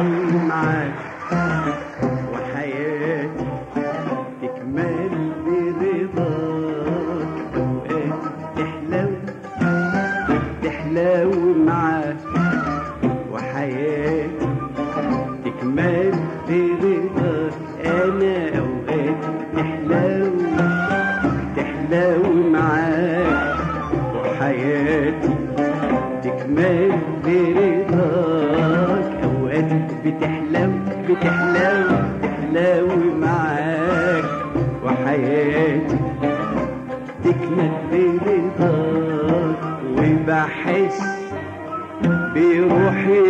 تحلو معاك وحياتي تكمل برضاك اوقات تحلو تحلو معاك وحياتي تكمل برضاك انا اوقات تحلو تحلو معاك وحياتي تكمل برضاك اوقات بتحلو بتحلو تحلو معاك وحياتي تكمل برضاك وبحس بروحي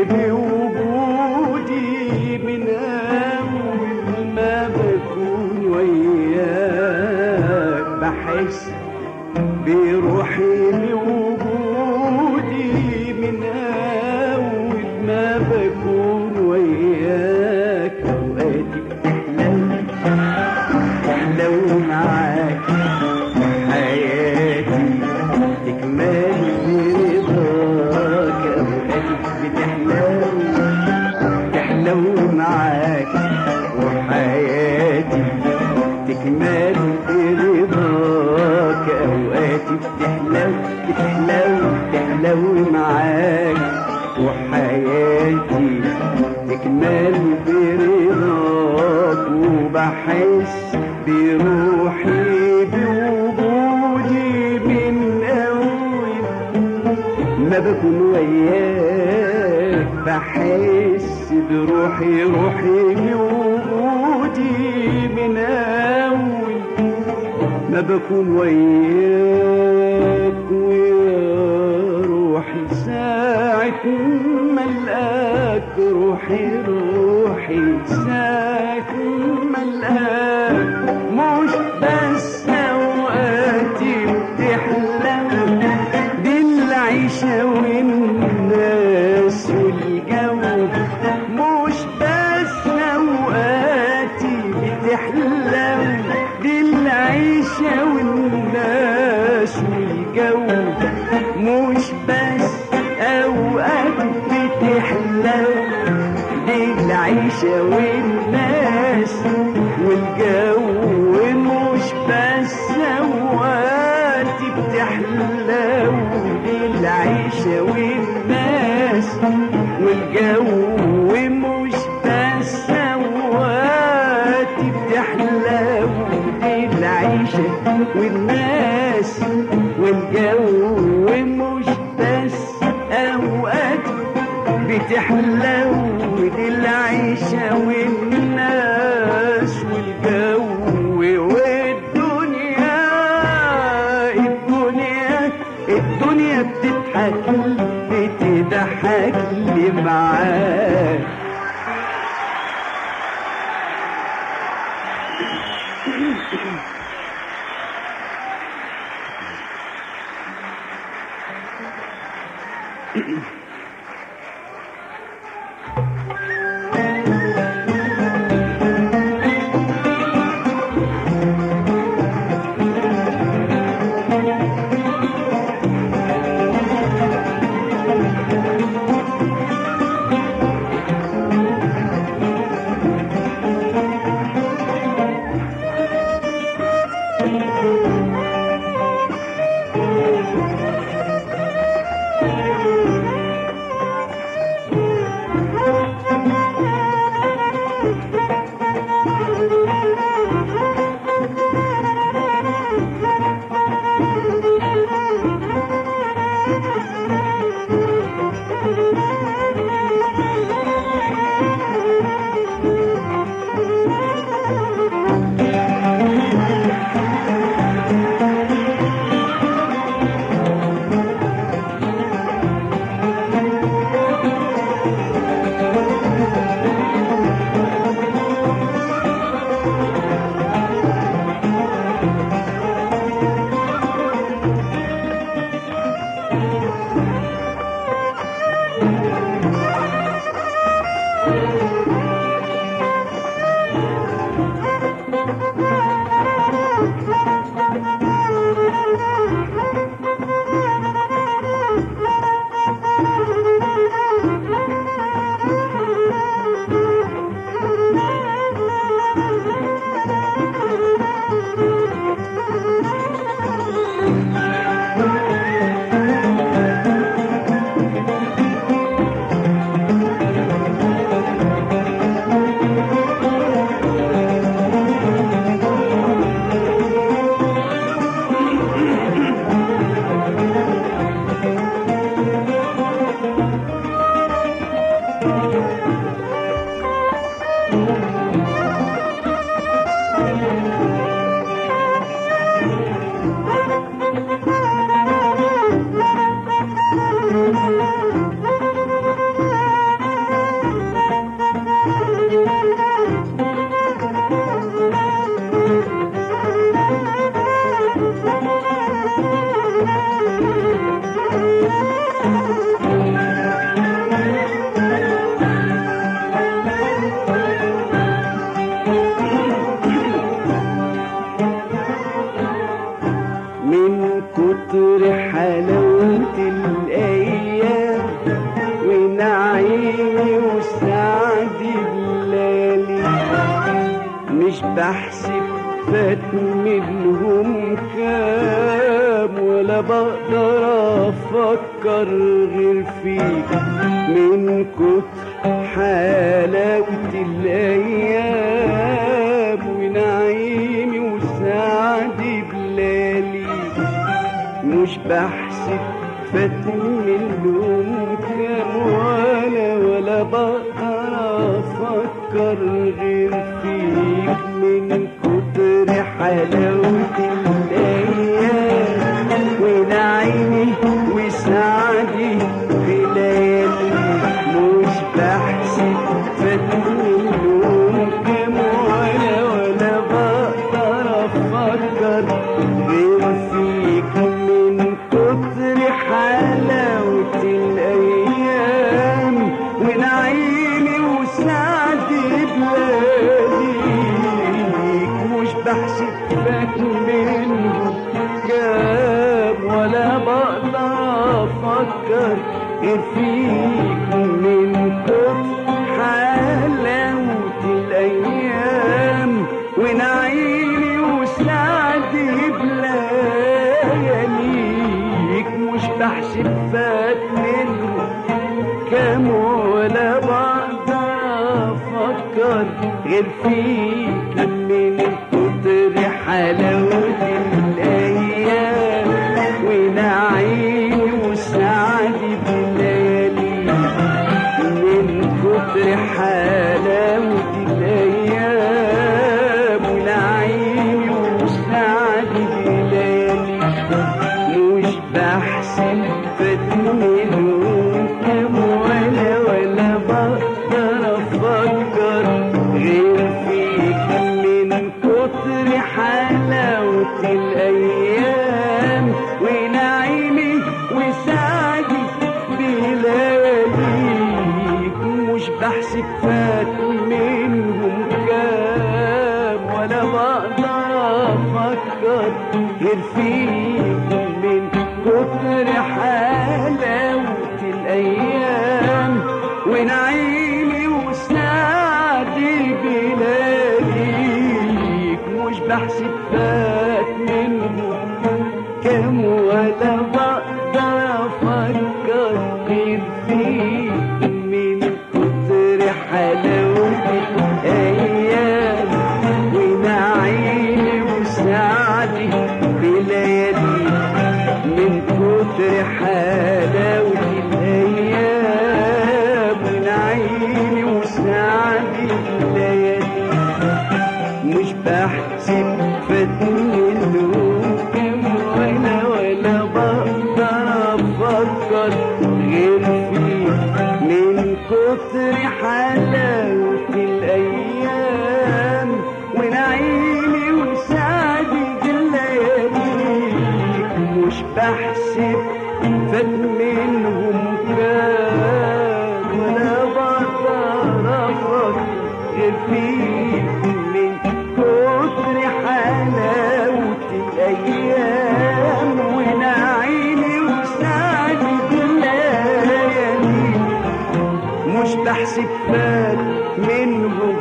بوجودي من أول ما بكون وياك بحس بروحي بوجودي من أول ما بكون وياك أوقاتي تحلو تحلو معاك حياتي تكمل برضاك أوقاتي بتحلو تحلو معاك وحياتي تكمل برضاك أوقاتي بتحلو بتحلو تحلو معاك وحياتي تكمل برضاك وبحس بروحي بوجودي من أول ما بكون وياك بحس بروحي روحي بوجودي من أول ما بكون وياك ويا روحي ساعة ما القاك روحي روحي ساعة ما القاك مش بس أوقاتي بتحلم دي العيشة والناس والجو مش بس أوقاتي بتحلم دي العيشة والناس والجو مش بس أوقات بتحلم دي العيشة والناس والجو مش بس أوقات بتحلو دي العيشة والناس والجو مش بس أوقات بتحلو دي العيشة والناس والجو مش بس أوقات بتحلو دي العيشة والناس والجو والدنيا الدنيا الدنيا بتضحك بتضحك لي معاك مش بحسب فات منهم كام ولا بقدر افكر غير فيك من كتر حلاوة الايام ونعيمي وسعدي بلالي مش بحسب فات منهم كام ولا ولا بقدر افكر غير فيك من كتر حلاوة الايام ونعيمي وسعدي في ليالي مش بحسب فات منهم كام ولا ولا بقدر افكر غير فيك من كتر حلاوة الأيام ونعيمي وسعدي بلاديك مش بحسب فات منهم كام ولا بقدر أفكر غير فيك من كتر حلاوة الأيام ونعيمي وسعدي بلياليك مش بحسب فات منهم كام ولا بقدر افكر غير فيك من كتر حلاوة الايام ونعيمي وسعدي بليالي من كتر حلاوة الايام ونعيمي وسعدي بليالي مش بحسب فات منهم كام ولا ولا بقدر افكر غير فيك من كتر حلاوة الايام ونعيمي وسعدي بلياليك مش بحسب فات منهم كام ولا بقدر افكر غير فيك من كتر حلاوة الايام ونعيمي وسعدي بلاديك مش بحسب فات منهم كام ولا بقدر افكر غير فيك من كتر حلاوة الايام ونعيمي وسعدي بليالي من كتر حلاوة الايام ونعيمي وسعدي بليالي مش بحسب فات منهم كام ولا ولا بقدر افكر غير فيك من كتر حلاوة الايام ونعيمي وسعدي بلياليك مش بحسب فات منهم كام ولا بقدر افكر غير فيك من كتر حلاوة الأيام ونعيمي وسعدي بليالي مش بحسب فات منهم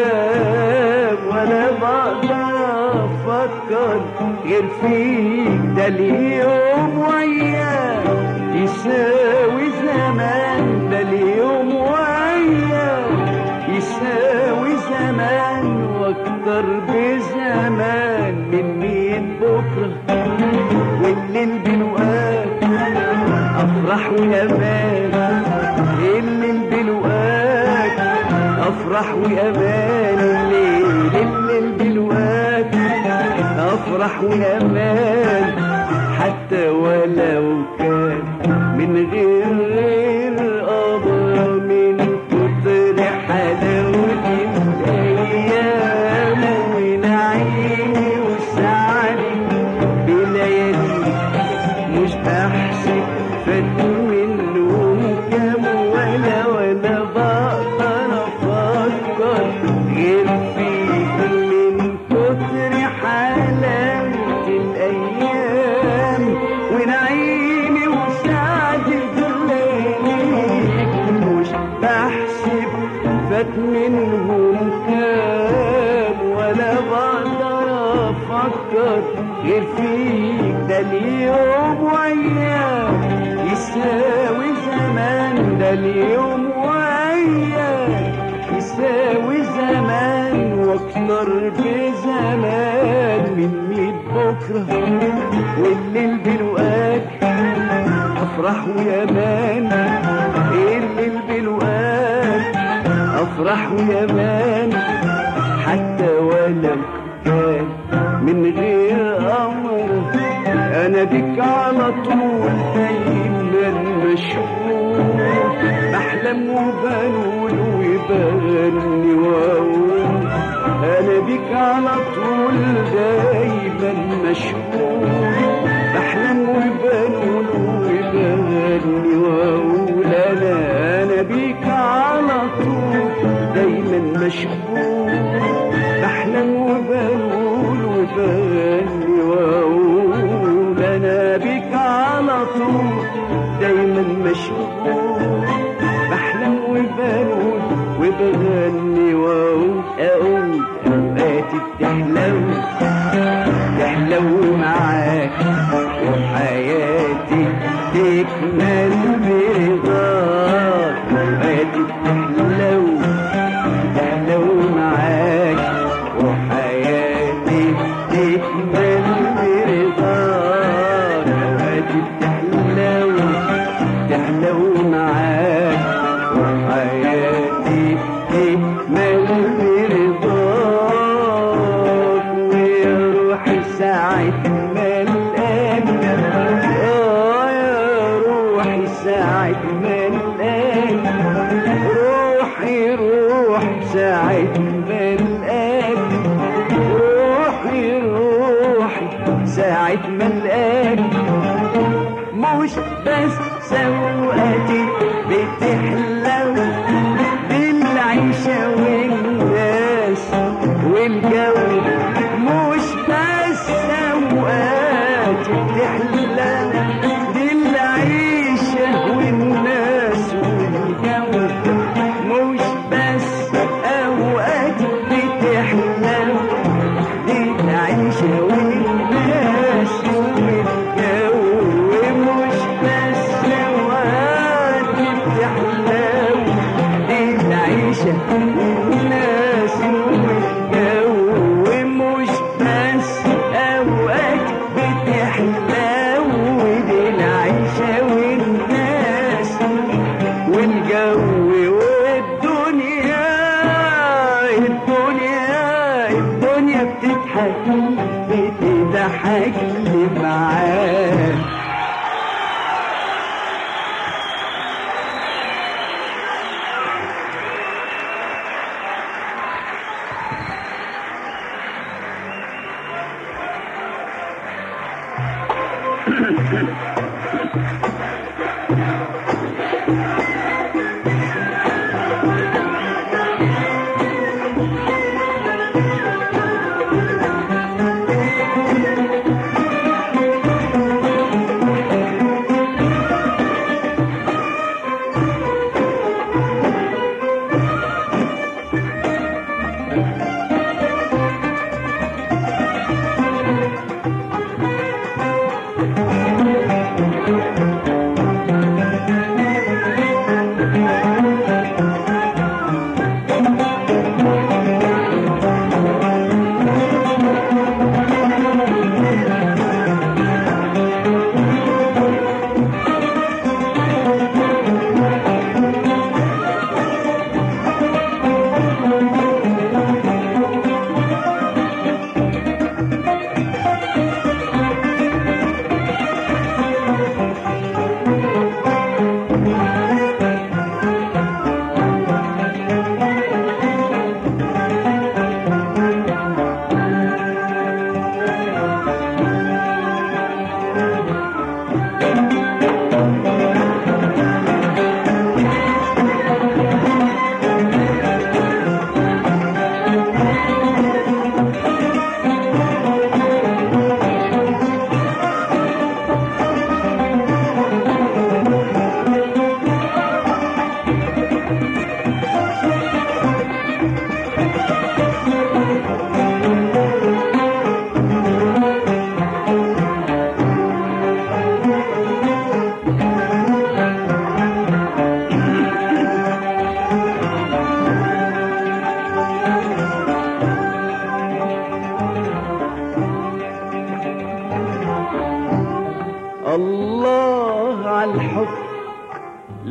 كام ولا بقدر أفكر غير فيك ده اليوم وياك يساوي زمان ده اليوم وياك يساوي زمان واكتر بزمان من مين بكره والليل بلقاك افرح وامان الليل بلقاك افرح وامان الليل الليل بلقاك افرح وامان حتى ولو كان من غير غير قضى من كتر حلاوة الأيام ونعيمي وسعدي بليالي مش بحسب فات منهم كام ولا ولا بقدر أفكر غير فيك من كتر حلاوة الأيام ونعيمي وسعدي بلياليك مش بحسب فات منهم كام ولا بقدر افكر غير فيك ده اليوم وياك يساوي زمان ده اليوم وياك يساوي زمان واكتر بزمان من ميت بكره والليل بلقاك افرح ويامان الليل بلقاك افرح ويامان حتى ولو كان من غير امر انا بك على طول دايما مشغول بحلم وبنول وبغني واقول انا بك على طول دايما مشغول بحلم وبنول وبغني واقول انا انا بيك على طول دايما مشغول بحلم وبنول وبغني واقول انا بيك على طول دايما مشغول بحلم وبنول وبغني واقول اقول اوقاتي بتحلو تحلو معاك وحياتي تكمل برضاك اوقاتي بتحلو تحلو معاك وحياتي تكمل برضاك اوقاتي بتحلو تحلو معاك وحياتي تكمل برضاك ويا روحي ساعة ما الآن آه يا روحي ساعة ما الآن روحي روحي ساعة ما الآن روحي روحي ساعة ما الآن مش بس سوقتي بتحلو بالعيشة والناس والجو مش بس سوقاتي بتحلو بالعيشة والناس والجو مش بس أوقات بتحلو بالعيشة والناس والجو مش بس أوقات بتحلو بالعيشة والناس والجو مش بس أوقات بتحلو بالعيشة والناس والجو والدنيا الدنيا الدنيا بتضحك بتضحك اللي معاك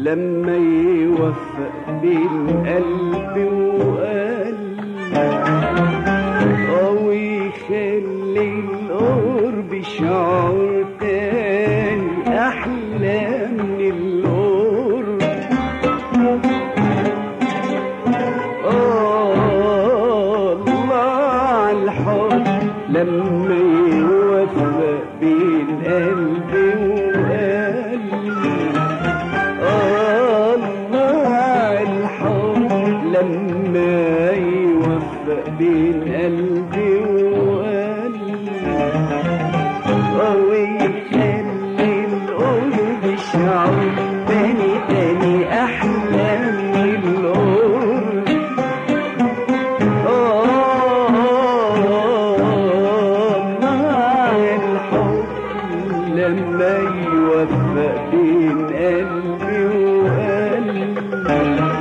لما يوفق بين قلبي وقلبي أو يخلي القرب شعور تاني أحلى من القرب آه، الله على الحب لما يوفق بين قلبي وقلبي الله على الحب لما يوفق بين قلبي وقلبي ويخلي القلب شعور تاني تاني أحلى من القرب مع الحب لما يوفق بين قلبي وقلبي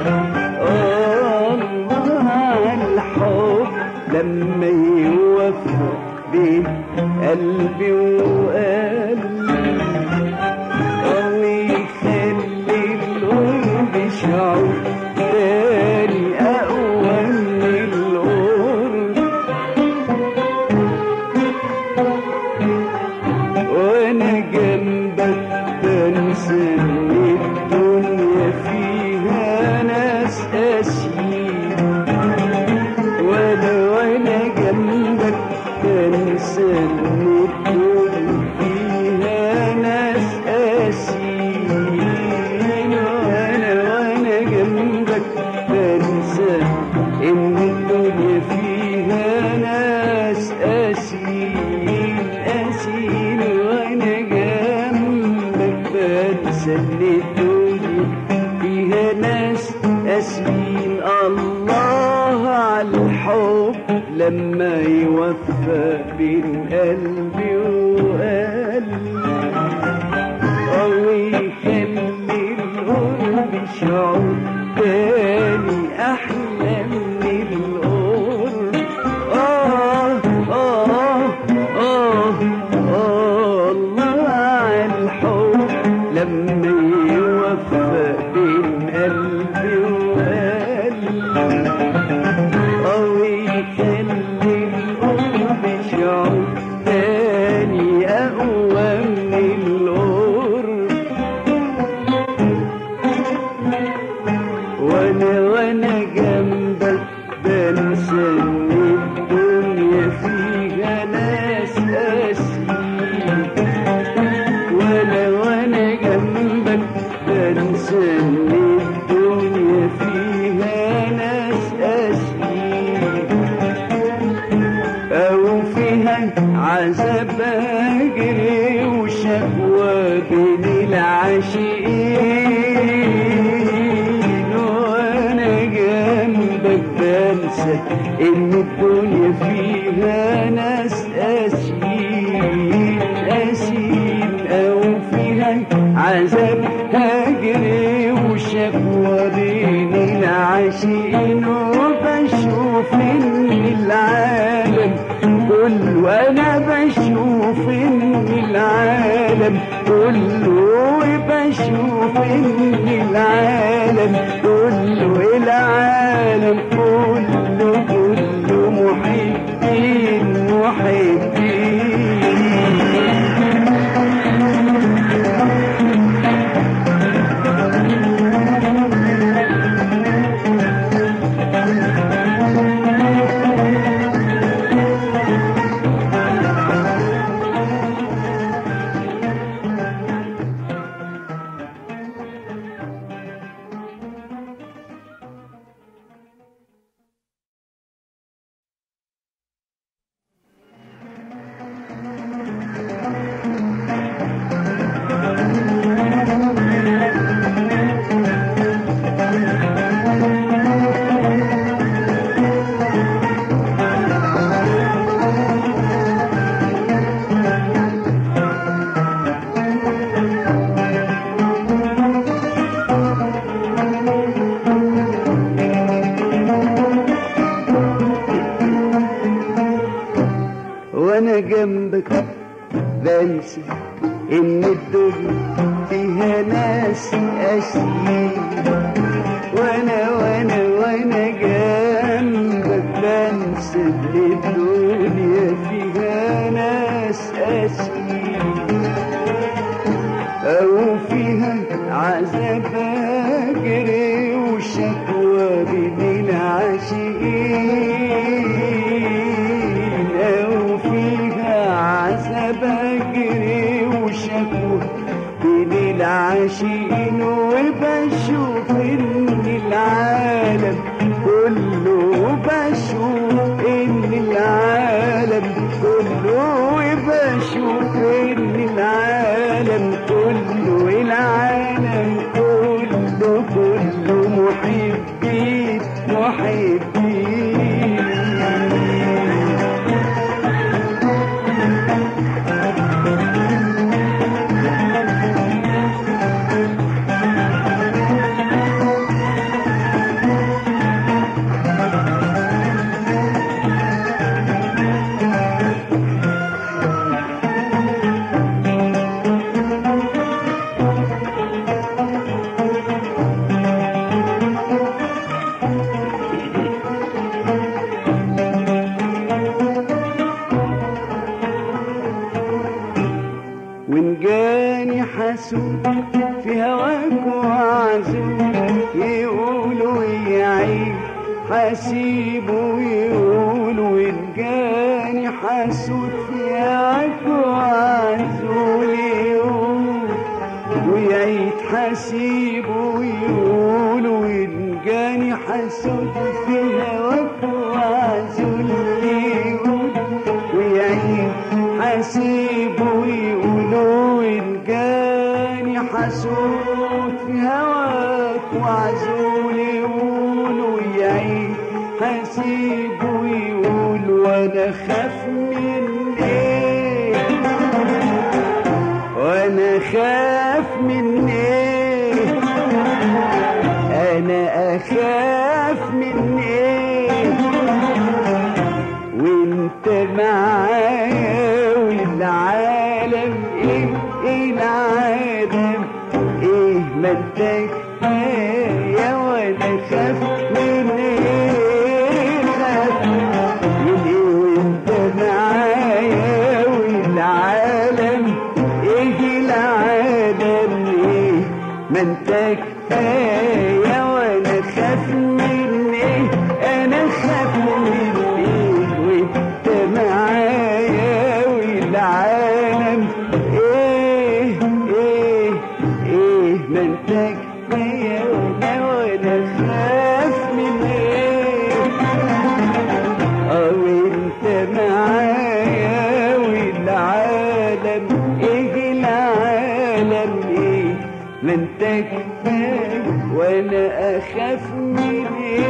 مع الحب لما يوفق بين قلبي وقلبي ويخلي القلب شعور تاني أقوى من القرب وانا جنبك بنسى ان الدنيا فيها ناس قاسيين وانا وانا جنبك بنسى ان الدنيا فيها ناس قاسيين وانا وانا جنبك بنسى ان الدنيا فيها ناس قاسيين قاسيين وانا جنبك بنسى ان الدنيا فيها ناس قاسيين الله على الحب لما يوفق بين قلبي وقلبي أو يخلي القرب شعور تاني أحلى من القرب آه آه آه آه الله على الحب لما يوفق بين قلبي وقلبي أو يخلي القرب شعور تاني أقوى من القرب وانا وانا جنبك بنسى ان الدنيا فيها ناس قاسيين وانا وانا جنبك بنسى ان الدنيا فيها ناس قاسيين أو فيها عذاب أجري وشكوى بين العاشقين وأنا جنبك بنسى إن الدنيا فيها ناس قاسيين قاسيين أو فيها عذاب هجري وشكوى بين العاشقين وبشوف إن العالم كله أنا بشوف إن العالم كله بشوف إن العالم كله العالم كله كله محبين محبين وانا جنبك بنسى ان الدنيا فيها ناس قاسيين وانا وانا وانا جنبك بنسى إن الدنيا فيها ناس قاسيين أو فيها عذاب أجري وشكوى بين العاشقين أو فيها عذاب أجري وشكوى بين العاشقين وبشوف إن العالم كله بشوف إن العالم كله وبشوف إن العالم كله العالم كله كله محبين محبين وإن جاني حسود في هواك وعزوم يقولوا يعيب حسيبه يقولوا إن جاني حسود في هواك وعزوم يقول ويعيد حسيبه يقولوا إن جاني حسود في هواك وعزوم يقول ويعيد حسيبه يقولوا إن جاني حسود في هواك وعزول يقولوا يعيد حسيبه يقول وانا خاف من ايه وانا خاف من ايه انا اخاف من ايه وانت معايا والعالم ايه ايه العالم ايه ما انت كفايه وانا خاف من ايه خاف من ايه وانت معايا والعالم ايه العالم ايه ما انت كفايه وانا خاف من ايه انا خاف من ايه وانت معايا والعالم ايه ايه ايه ما انت كفايه وانا وانا خاف من ايه اه وانت معايا والعالم ايه العالم ايه ما انت كفايه وانا اخاف من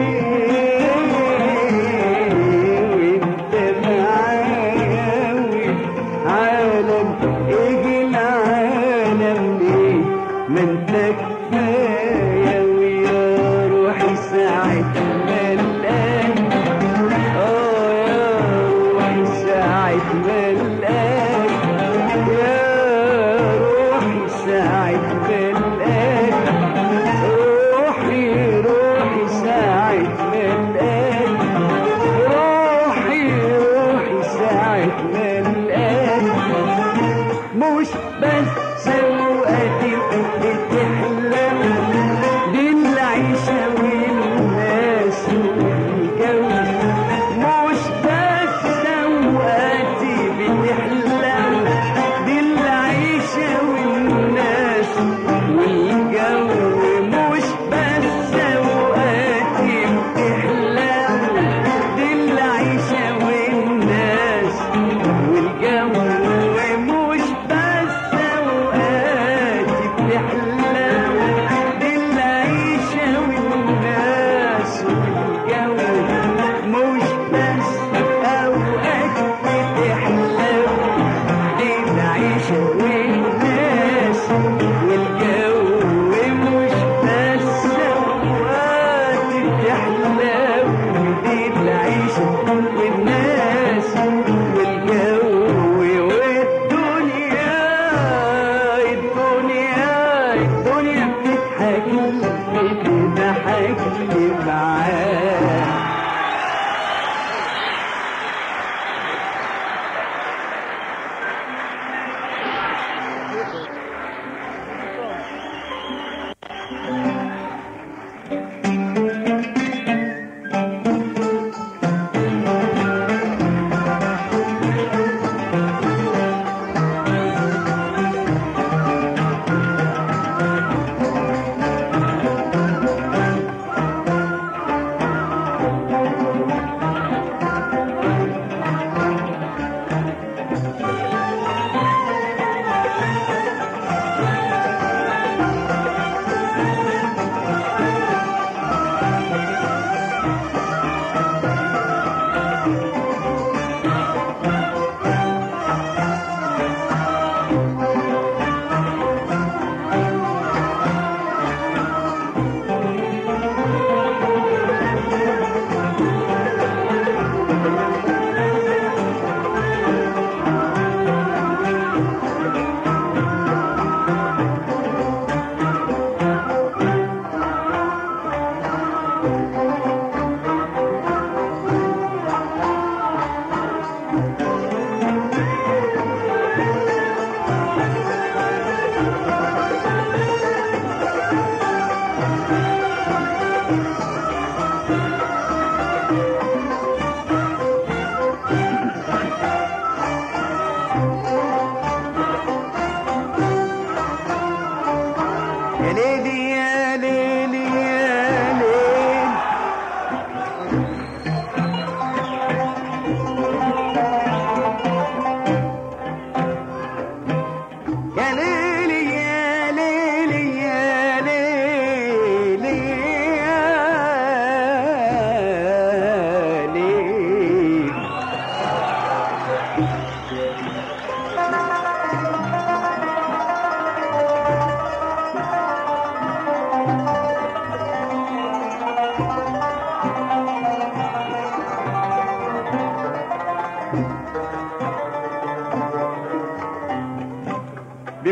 ايه وانت معايا والعالم ايه العالم ايه ما انت كفايه ويا روحي ساعة ما الآن اه يا روحي ساعة ما الآن يا روحي ساعة ما الآن روحي روحي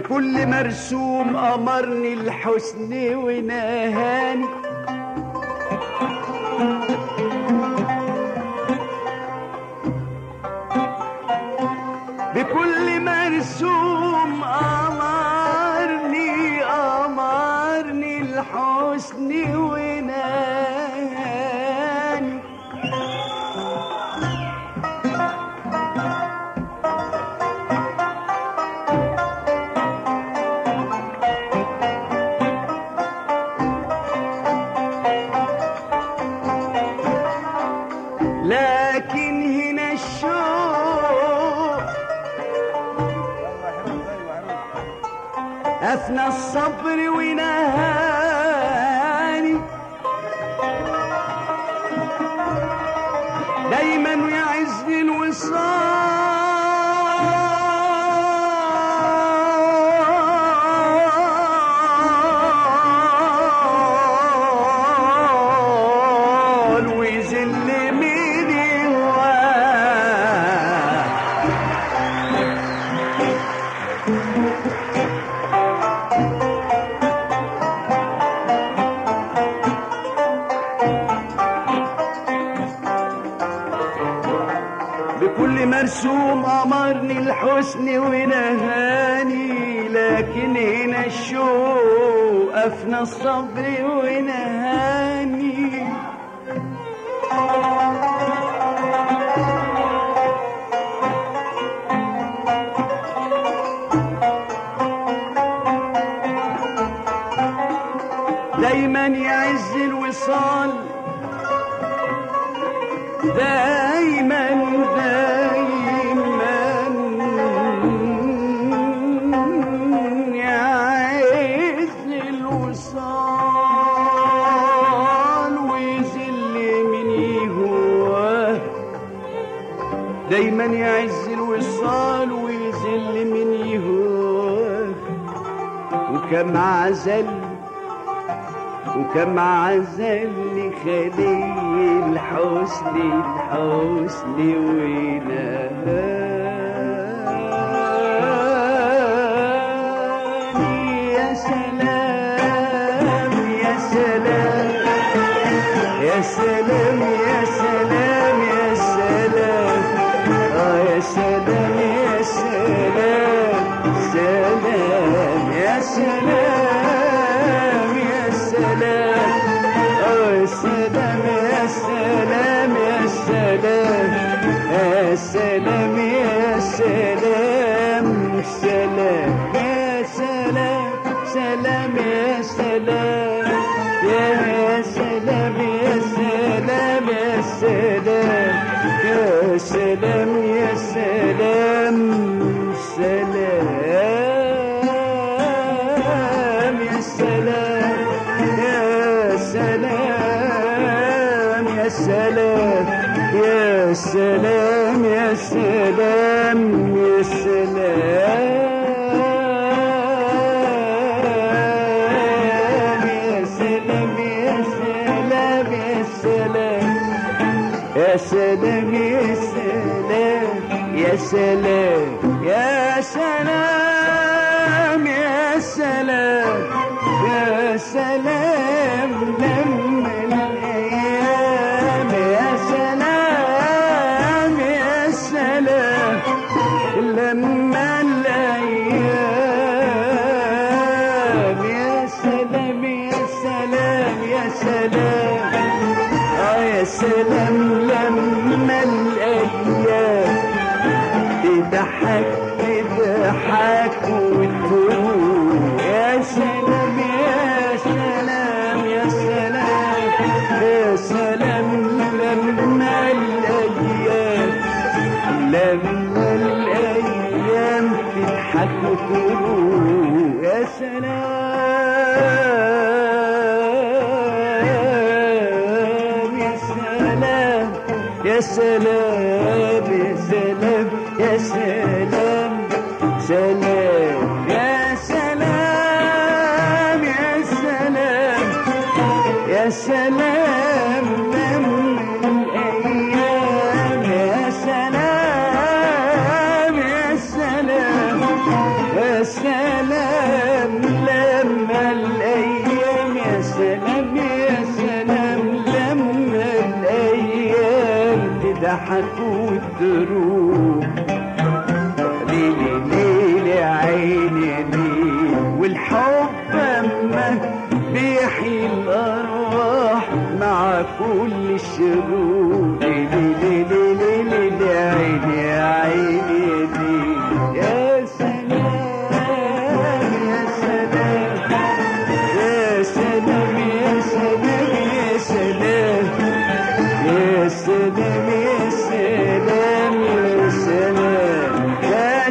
بكل مرسوم أمرني الحسن ونهاني بكل مرسوم أمرني أمرني الحسن ونهاني لكن هنا الشوق أفنى الصبر ونهاني دايما يعز الوصال ويذل من هواه بكل مرسوم أمرني الحسن ونهاني لكن هنا الشوق أفنى الصبر ونهاني دايما يعز الوصال دايما دايما يعز الوصال ويذل من يهواه دايما يعز الوصال ويذل من يهواه وكم عزل وكم عزل خلي الحسن الحسن ونهاني يا سلام يا سلام يا سلام يا سلام يا سلام آه يا سلام يا سلام سلام يا سلام يا سلام آه يا سلام يا سلام يا سلام يا سلام يا سلام سلام يا سلام سلام يا سلام يا سلام يا سلام يا سلام يا سلام يا سلام سلام يا سلام يا سلام يا سلام يا سلام يا سلام يا سلام يا سلام يا سلام يا سلام يا سلام يا سلام يا سلام يا سلام يا سلام يا سلام لما الايام يا سلام يا سلام لما الايام يا سلام يا سلام يا سلام اه يا سلام لما الايام تضحك تضحك وتقول يا سلام يا سلام يا سلام يا سلام لما الايام لما الايام تضحك وتقول يا سلام يا سلام يا سلام يا سلام يا سلام سلام يا سلام يا سلام يا سلام لما الايام يا سلام يا سلام يا سلام تضحك وتروح ليلي ليلي عيني ليل والحب اما بيحيي الارواح مع كل الشرور ليلي ليلي ليلي ليلي عيني عيني ليل يا سلام يا سلام يا سلام يا سلام يا سلام يا سلام يا سلام يا سلام يا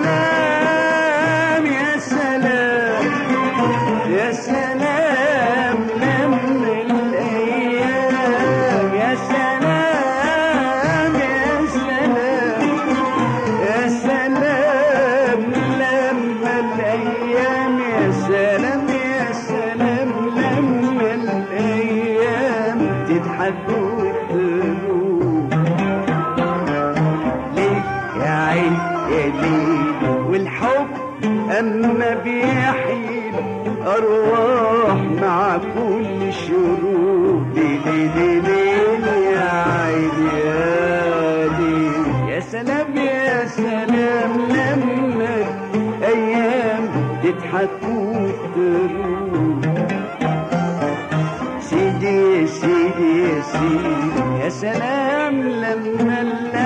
سلام يا سلام يا سلام لم الأيام يا سلام يا سلام يا سلام لما الأيام يا سلام يا سلام لما الأيام تضحك وتروح ليه يا عين يا ليل والحب أما بيحيي الأرواح مع كل شروق ليل ليل يا عين يا ليل يا سلام يا سلام لما الأيام تضحك وتروح سيدي يا سيدي يا سيدي يا سلام لما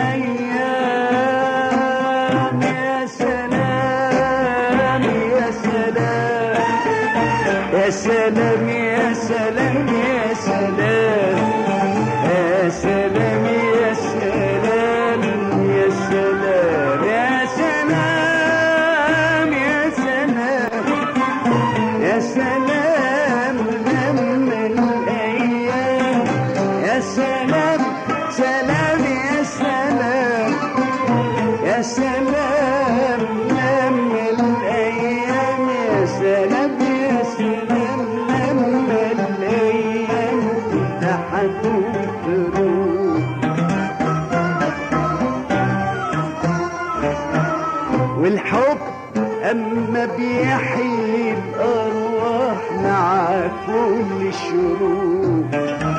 الأيام يا سلام يا سلام يا سلام يا سلام يا سلام يا سلام يا سلام يا سلام يا سلام يا سلام يا سلام لما الأيام يا سلام سلام يا سلام يا سلام لما الأيام يا سلام يا سلام لما الأيام تحت وتروح والحب أما بيحيي الأرواح مع كل الشروق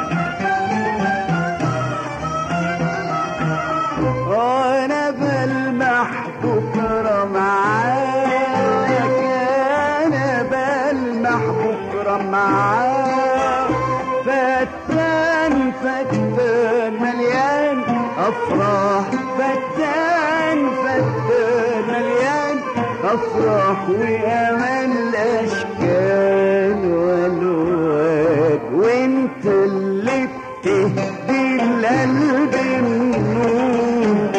وأنا بلمح بكرة معاك أنا بلمح بكرة معاك فتان فتان مليان أفراح فتان فتان مليان أفراح وأمان الأشكال والوان وانت اللي بتهدي القلب النور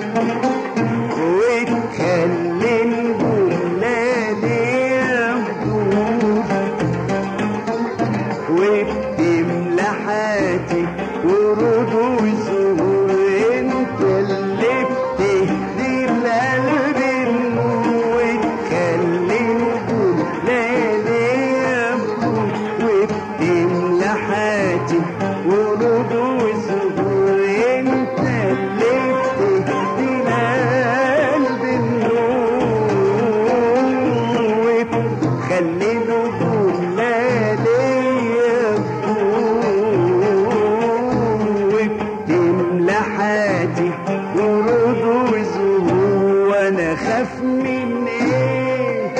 وتخلي الجمال يبدو وبتملى حياتي ورود وزهور انت اللي بتهدي القلب النور وتخلي النجوم ليالي يبدو وبتملى حياتي ورود وزهور انت اللي بتهدي القلب النور وتخلي نجوم ليالي وبتملى حياتي ورود وزهور وانا خاف من ايه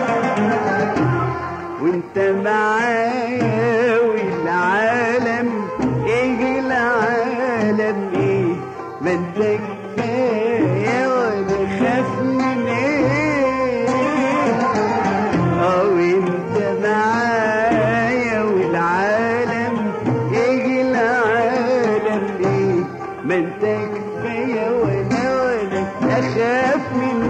وانت معايا والعالم ايه العالم ايه ما انت كفايه وانا خاف من ايه اه وانت معايا والعالم ايه العالم ايه ما انت كفايه وانا وانا اخاف من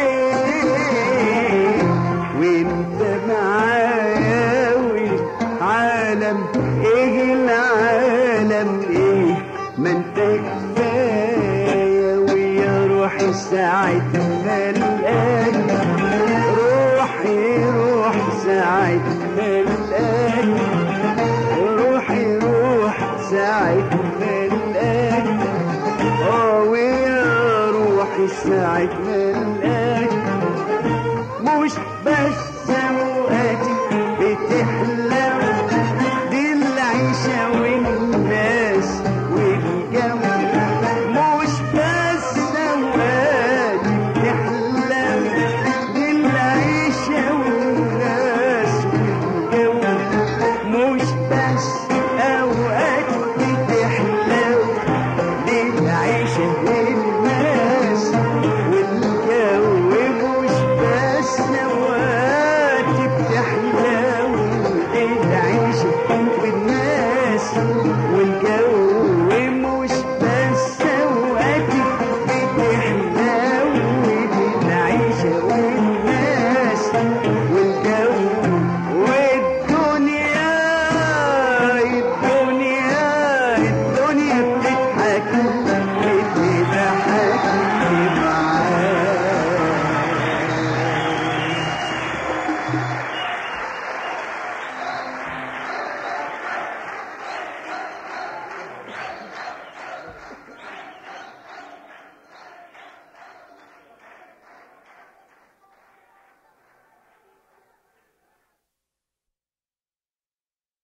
ايه وانت معايا والعالم ايه العالم ايه ما انت كفايه ويا روحي ساعة ما القاك روحي روح ساعة ما القاك روحي روح ساعة ما القاك اه ويا روحي ساعة ما القاك مش بس اوقاتي بتحلى دي العيشة والناس والجو شهيت